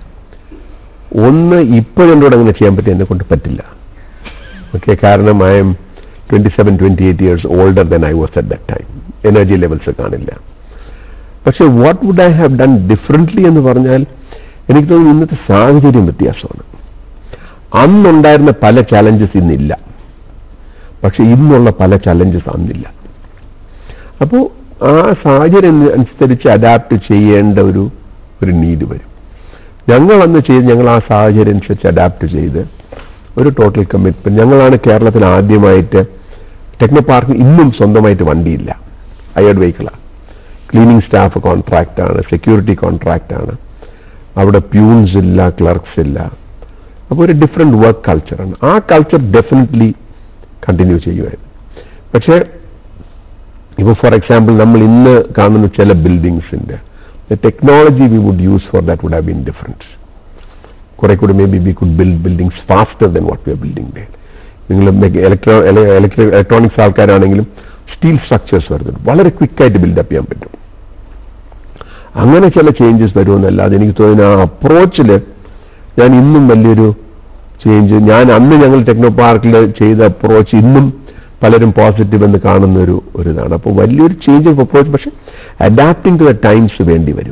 S3: ഒന്ന് ഇപ്പോൾ എന്നോട് അങ്ങനെ ചെയ്യാൻ പറ്റി എന്നെ കൊണ്ട് പറ്റില്ല ഓക്കെ കാരണം I'm twenty seven twenty eight years older than I was at that time energy levels കാണില്ല പക്ഷെ what would I have done differently എന്ന് പറഞ്ഞാൽ എനിക്ക് തോന്നുന്നു ഇന്നത്തെ സാഹചര്യം വ്യത്യാസമാണ് അന്നുണ്ടായിരുന്ന പല ചാലഞ്ചസ് ഇന്നില്ല പക്ഷെ ഇന്നുള്ള പല ചലഞ്ചസ് അന്നില്ല അപ്പോൾ ആ സാഹചര്യം അനുസരിച്ച് അഡാപ്റ്റ് ചെയ്യേണ്ട ഒരു ഒരു നീഡ് വരും ഞങ്ങൾ അന്ന് ചെയ്ത് ഞങ്ങൾ ആ സാഹചര്യം അനുസരിച്ച് അഡാപ്റ്റ് ചെയ്ത് ഒരു ടോട്ടൽ കമ്മിറ്റ്മെന്റ് ഞങ്ങളാണ് കേരളത്തിൽ ആദ്യമായിട്ട് ടെക്നോ പാർക്കിന് ഇന്നും സ്വന്തമായിട്ട് വണ്ടിയില്ല അയേർഡ് വെഹിക്കിളാണ് ക്ലീനിങ് സ്റ്റാഫ് കോൺട്രാക്റ്റ് ആണ് സെക്യൂരിറ്റി കോൺട്രാക്റ്റ് ആണ് അവിടെ പ്യൂൺസ് ഇല്ല ക്ലർക്സ് ഇല്ല അപ്പോൾ ഒരു ഡിഫറെന്റ് വർക്ക് കൾച്ചറാണ് ആ കൾച്ചർ ഡെഫിനറ്റ്ലി കണ്ടിന്യൂ ചെയ്യുമായിരുന്നു പക്ഷേ ഇപ്പോൾ ഫോർ എക്സാമ്പിൾ നമ്മൾ ഇന്ന് കാണുന്ന ചില ബിൽഡിങ്സിന്റെ technology we would use for that would have been different കുറെ കൂടി maybe we could build buildings faster than what we are building day നിങ്ങൾ ഇലക്ട്രോ ഇലക്ട്രോണിക്സ് ആൾക്കാരാണെങ്കിലും സ്റ്റീൽ സ്ട്രക്ചേഴ്സ് വരുന്നുണ്ട് വളരെ ക്വിക്കായിട്ട് ബിൽഡപ്പ് ചെയ്യാൻ പറ്റും അങ്ങനെ ചില ചേഞ്ചസ് വരുമെന്നല്ലാതെ എനിക്ക് തോന്നുന്നു ആ അപ്രോച്ചിൽ ഞാൻ ഇന്നും വലിയൊരു ചേഞ്ച് ഞാൻ അന്ന് ഞങ്ങൾ ടെക്നോ പാർക്കിൽ ചെയ്ത അപ്രോച്ച് ഇന്നും പലരും പോസിറ്റീവ് എന്ന് കാണുന്ന ഒരു ഒരു ഇതാണ് അപ്പോൾ വലിയൊരു ചേഞ്ച് ഓഫ് അപ്രോച്ച് പക്ഷെ അഡാപ്റ്റിംഗ് ടു ദ ടൈംസ് വേണ്ടി വരും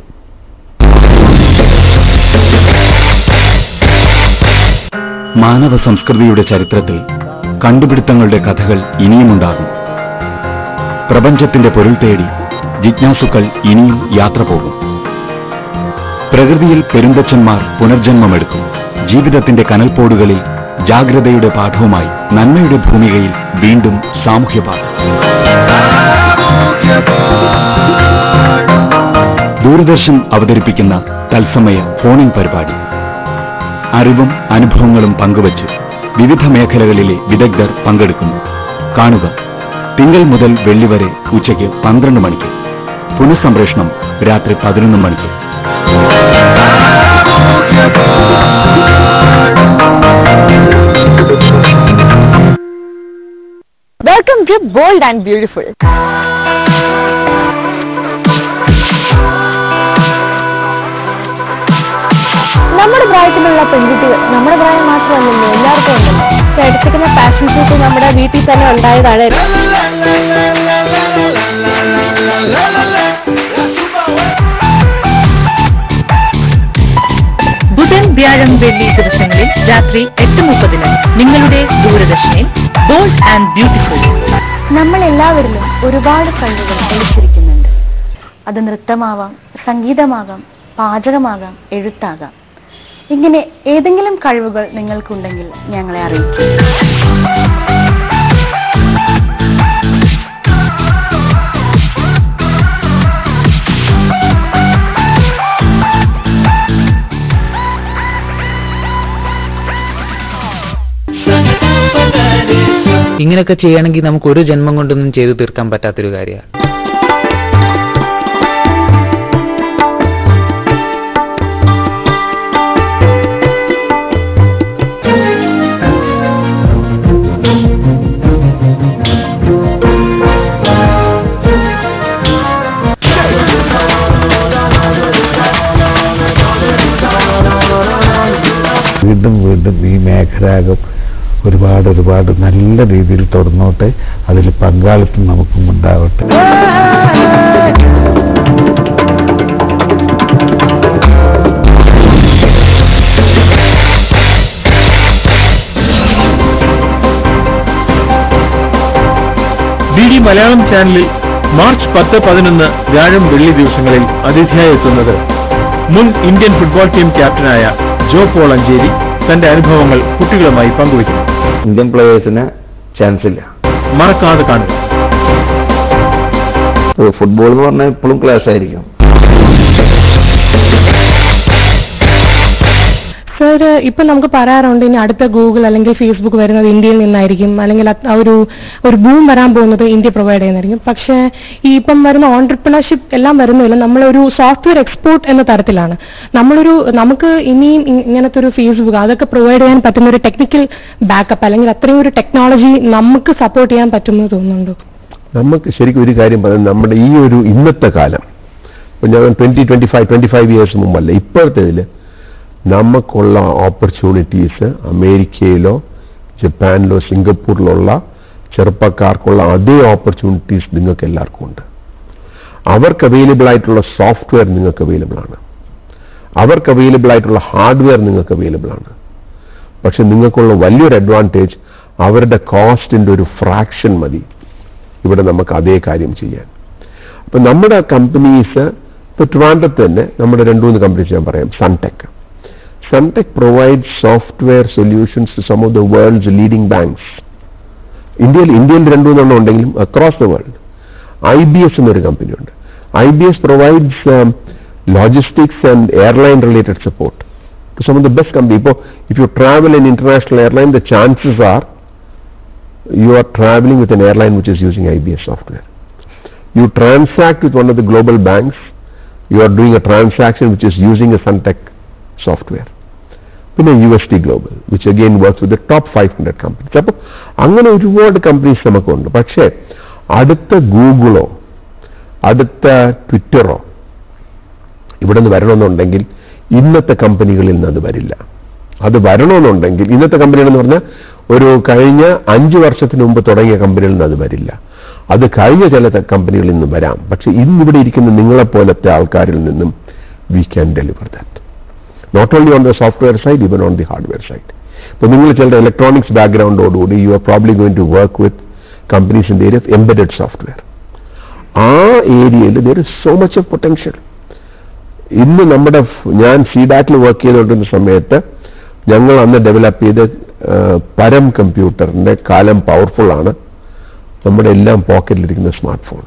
S2: മാനവ സംസ്കൃതിയുടെ ചരിത്രത്തിൽ കണ്ടുപിടുത്തങ്ങളുടെ കഥകൾ ഇനിയുമുണ്ടാകും പ്രപഞ്ചത്തിന്റെ പൊരുൾ തേടി ജിജ്ഞാസുക്കൾ ഇനിയും യാത്ര പോകും പ്രകൃതിയിൽ പെരുന്തച്ഛന്മാർ പുനർജന്മമെടുക്കും ജീവിതത്തിന്റെ കനൽപ്പോടുകളിൽ ജാഗ്രതയുടെ പാഠവുമായി നന്മയുടെ ഭൂമികയിൽ വീണ്ടും സാമൂഹ്യപാഠം ദൂരദർശൻ അവതരിപ്പിക്കുന്ന തത്സമയ ഫോണിൻ പരിപാടി അറിവും അനുഭവങ്ങളും പങ്കുവച്ച് വിവിധ മേഖലകളിലെ വിദഗ്ധർ പങ്കെടുക്കുന്നു കാണുക തിങ്കൾ മുതൽ വെള്ളി വരെ ഉച്ചയ്ക്ക് പന്ത്രണ്ട് മണിക്ക് പുനഃസംപ്രേഷണം രാത്രി പതിനൊന്ന് മണിക്ക്
S1: welcome to bold and beautiful നമ്മുടെ പ്രായത്തിലുള്ള പെൺകുട്ടികൾ നമ്മുടെ പ്രായം മാത്രമല്ലല്ലോ എല്ലാവർക്കും ഉണ്ടല്ലോ ഇപ്പൊ എടുത്തിരിക്കുന്ന ഫാഷൻ ഷൂട്ട് നമ്മുടെ വീട്ടിൽ തന്നെ ഉണ്ടായതാണ്
S5: ബുധൻ വ്യാഴം വെള്ളി ദിവസങ്ങളിൽ രാത്രി എട്ട് മുപ്പതിന് നിങ്ങളുടെ ദൂരദർശനിൽ ബോൾഡ് ആൻഡ് ബ്യൂട്ടിഫുൾ
S6: നമ്മൾ എല്ലാവരിലും ഒരുപാട് കഴിവുകൾ ഒളിച്ചിരിക്കുന്നുണ്ട് അത് നൃത്തമാവാം സംഗീതമാകാം പാചകമാകാം എഴുത്താകാം ഇങ്ങനെ ഏതെങ്കിലും കഴിവുകൾ നിങ്ങൾക്കുണ്ടെങ്കിൽ ഞങ്ങളെ അറിയിക്കും
S11: ഇങ്ങനെയൊക്കെ ചെയ്യണമെങ്കിൽ നമുക്ക് ഒരു ജന്മം കൊണ്ടൊന്നും ചെയ്തു തീർക്കാൻ പറ്റാത്തൊരു കാര്യമാണ്
S7: വീണ്ടും വീണ്ടും ഈ മേഖലാകം ഒരുപാട് ഒരുപാട് നല്ല രീതിയിൽ തുറന്നോട്ടെ അതിൽ പങ്കാളിത്തം നമുക്കും ഉണ്ടാവട്ടെ
S8: ഡി ഡി മലയാളം ചാനലിൽ മാർച്ച് പത്ത് പതിനൊന്ന് വ്യാഴം വെള്ളി ദിവസങ്ങളിൽ അതിഥിയായി എത്തുന്നത് മുൻ ഇന്ത്യൻ ഫുട്ബോൾ ടീം ക്യാപ്റ്റനായ ജോ പോൾ അഞ്ചേരി തന്റെ അനുഭവങ്ങൾ കുട്ടികളുമായി പങ്കുവയ്ക്കും
S9: ഇന്ത്യൻ പ്ലേയേഴ്സിന് ചാൻസ് ഇല്ല
S8: മറക്കാതെ കാണുക
S9: ഫുട്ബോൾ എന്ന് പറഞ്ഞാൽ ഇപ്പോഴും ക്ലാഷ് ആയിരിക്കും
S12: സർ ഇപ്പൊ നമുക്ക് പറയാറുണ്ട് ഇനി അടുത്ത ഗൂഗിൾ അല്ലെങ്കിൽ ഫേസ്ബുക്ക് വരുന്നത് ഇന്ത്യയിൽ നിന്നായിരിക്കും അല്ലെങ്കിൽ അത് ആ ഒരു ഒരു ബൂം വരാൻ പോകുന്നത് ഇന്ത്യ പ്രൊവൈഡ് ചെയ്യുന്നതായിരിക്കും പക്ഷേ ഈ ഇപ്പം വരുന്ന ഓൺടർപ്രണർഷിപ്പ് എല്ലാം വരുന്നില്ല നമ്മളൊരു സോഫ്റ്റ്വെയർ എക്സ്പോർട്ട് എന്ന തരത്തിലാണ് നമ്മളൊരു നമുക്ക് ഇനിയും ഇ- ഇങ്ങനത്തെ ഒരു ഫേസ്ബുക്ക് അതൊക്കെ പ്രൊവൈഡ് ചെയ്യാൻ പറ്റുന്ന ഒരു ടെക്നിക്കൽ ബാക്കപ്പ് അല്ലെങ്കിൽ അത്രയും ഒരു ടെക്നോളജി നമുക്ക് സപ്പോർട്ട് ചെയ്യാൻ പറ്റുമെന്ന് തോന്നുന്നുണ്ടോ
S3: നമുക്ക് ശരിക്കും ഒരു കാര്യം പറയാം നമ്മുടെ ഈ ഒരു ഇന്നത്തെ കാലം ഇപ്പം ഞാൻ twenty twenty five twenty five years മുമ്പല്ല ഇപ്പോഴത്തേതിൽ നമുക്കുള്ള ഓപ്പർച്യൂണിറ്റീസ് അമേരിക്കയിലോ ജപ്പാനിലോ സിംഗപ്പൂരിലുള്ള ചെറുപ്പക്കാർക്കുള്ള അതേ ഓപ്പർച്യൂണിറ്റീസ് നിങ്ങൾക്ക് എല്ലാവർക്കും ഉണ്ട് അവർക്ക് അവൈലബിൾ ആയിട്ടുള്ള സോഫ്റ്റ്വെയർ നിങ്ങൾക്ക് അവൈലബിൾ ആണ് അവർക്ക് അവൈലബിൾ ആയിട്ടുള്ള ഹാർഡ്വെയർ നിങ്ങൾക്ക് അവൈലബിൾ ആണ് പക്ഷെ നിങ്ങൾക്കുള്ള വലിയൊരു അഡ്വാൻറ്റേജ് അവരുടെ കോസ്റ്റിന്റെ ഒരു ഫ്രാക്ഷൻ മതി ഇവിടെ നമുക്ക് അതേ കാര്യം ചെയ്യാൻ അപ്പൊ നമ്മുടെ കമ്പനീസ് ഇപ്പൊ ട്രിവാൻഡ്രത്ത് തന്നെ നമ്മുടെ രണ്ടു മൂന്ന് കമ്പനീസ് ഞാൻ പറയാം Suntech Suntech provide software solutions to some of the world's leading banks ഇന്ത്യയിൽ ഇന്ത്യയിൽ രണ്ടു മൂന്നെണ്ണം ഉണ്ടെങ്കിലും across the world I B S എന്നൊരു കമ്പനിയുണ്ട് I B S provides logistics and airline related support to some of the best company ഇപ്പോൾ if you travel in international airline the chances are you are traveling with an airline which is using IBS software. You transact with one of the global banks, you are doing a transaction which is using a Suntech software. പിന്നെ U S T global which again works with top five hundred companies അപ്പം അങ്ങനെ ഒരുപാട് companies നമുക്കുണ്ട് പക്ഷേ അടുത്ത ഗൂഗിളോ അടുത്ത ട്വിറ്ററോ ഇവിടെ നിന്ന് വരണമെന്നുണ്ടെങ്കിൽ ഇന്നത്തെ കമ്പനികളിൽ നിന്ന് അത് വരില്ല അത് വരണമെന്നുണ്ടെങ്കിൽ ഇന്നത്തെ കമ്പനികളെന്ന് പറഞ്ഞാൽ ഒരു കഴിഞ്ഞ അഞ്ച് വർഷത്തിന് മുമ്പ് തുടങ്ങിയ കമ്പനികളിൽ നിന്ന് അത് വരില്ല അത് കഴിഞ്ഞ ചില ത- കമ്പനികളിൽ നിന്ന് വരാം പക്ഷെ ഇന്നിവിടെ ഇരിക്കുന്ന നിങ്ങളെപ്പോലത്തെ ആൾക്കാരിൽ നിന്നും we can deliver that not only on the software side even on the hardware side ഇപ്പോൾ നിങ്ങൾ ചില ഇലക്ട്രോണിക്സ് ബാക്ക്ഗ്രൗണ്ടോടുകൂടി you are probably going to work with companies in the area of embedded software ആ ഏരിയയിൽ there is so much of potential ഇന്ന് നമ്മുടെ ഫ്- ഞാൻ സീഡാറ്റിൽ work ചെയ്തുകൊണ്ടിരുന്ന സമയത്ത് ഞങ്ങൾ അന്ന് ഡെവലപ്പ് ചെയ്ത ആ, പരം കമ്പ്യൂട്ടറിന്റെ കാലം പവർഫുൾ ആണ് നമ്മുടെ എല്ലാം പോക്കറ്റിലിരിക്കുന്ന സ്മാർട്ട് ഫോൺ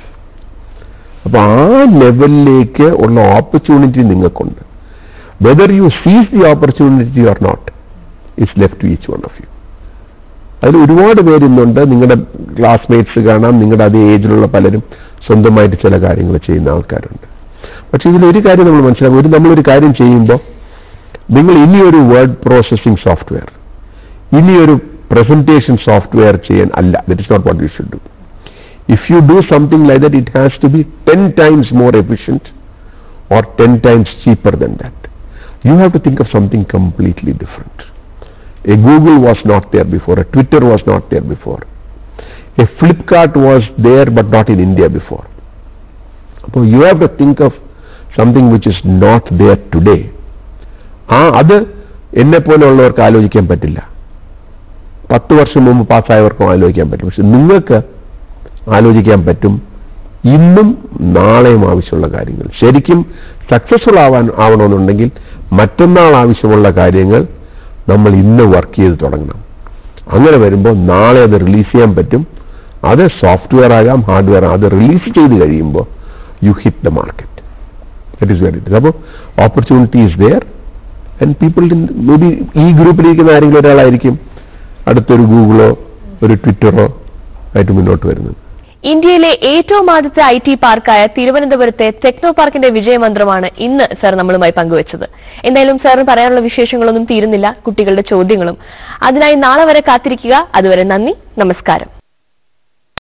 S3: അപ്പൊ ആ ലെവലിലേക്ക് ഉള്ള ഓപ്പർച്യൂണിറ്റി നിങ്ങൾക്കുണ്ട് whether you seize the opportunity or not is left to each one of you അതിൽ ഒരുപാട് പേരിന്നുണ്ട് നിങ്ങളുടെ ക്ലാസ്മേറ്റ്സ് കാണാം നിങ്ങളുടെ അതേ ഏജിലുള്ള പലരും സ്വന്തമായിട്ട് ചില കാര്യങ്ങൾ ചെയ്യുന്ന ആൾക്കാരുണ്ട് പക്ഷെ ഇതിലൊരു കാര്യം നമ്മൾ മനസ്സിലാക്കും ഒരു നമ്മളൊരു കാര്യം ചെയ്യുമ്പോൾ നിങ്ങൾ ഇനിയൊരു വേർഡ് പ്രോസസ്സിംഗ് സോഫ്റ്റ്വെയർ ഇനിയൊരു പ്രസന്റേഷൻ സോഫ്റ്റ്വെയർ ചെയ്യാൻ അല്ല that is not what you should do if you do something like that it has to be ten times more efficient or 10 times cheaper than that. You have to think of something completely different. A Google was not there before, a Twitter was not there before. A Flipkart was there but not in India before. So you have to think of something which is not there today. ആ അത് എന്നെ പോലെയുള്ളവർക്ക് ആലോചിക്കാൻ പറ്റില്ല പത്ത് വർഷം മുമ്പ് പാസ്സായവർക്കും ആലോചിക്കാൻ പറ്റും പക്ഷെ നിങ്ങൾക്ക് ആലോചിക്കാൻ പറ്റും ഇന്നും നാളെയും ആവശ്യമുള്ള കാര്യങ്ങൾ ശരിക്കും സക്സസ്ഫുൾ ആവാൻ ആവണമെന്നുണ്ടെങ്കിൽ മറ്റന്നാൾ ആവശ്യമുള്ള കാര്യങ്ങൾ നമ്മൾ ഇന്ന് വർക്ക് ചെയ്ത് തുടങ്ങണം അങ്ങനെ വരുമ്പോൾ നാളെ അത് റിലീസ് ചെയ്യാൻ പറ്റും അത് സോഫ്റ്റ്വെയർ ആകാം ഹാർഡ്വെയർ ആകാം അത് റിലീസ് ചെയ്ത് കഴിയുമ്പോൾ you hit the market that is very അപ്പോൾ opportunity is there and people maybe ഈ ഗ്രൂപ്പിലിരിക്കുന്ന ആരെങ്കിലും ഒരാളായിരിക്കും അടുത്തൊരു ഗൂഗിളോ ഒരു ട്വിറ്ററോ ആയിട്ട് മുന്നോട്ട് വരുന്നത്
S1: ഇന്ത്യയിലെ ഏറ്റവും ആദ്യത്തെ ഐ ടി പാർക്കായ തിരുവനന്തപുരത്തെ ടെക്നോ പാർക്കിന്റെ വിജയമന്ത്രമാണ് ഇന്ന് സാർ നമ്മളുമായി പങ്കുവച്ചത് എന്തായാലും സാറിന് പറയാനുള്ള വിശേഷങ്ങളൊന്നും തീരുന്നില്ല കുട്ടികളുടെ ചോദ്യങ്ങളും അതിനായി നാളെ വരെ കാത്തിരിക്കുക അതുവരെ നന്ദി നമസ്കാരം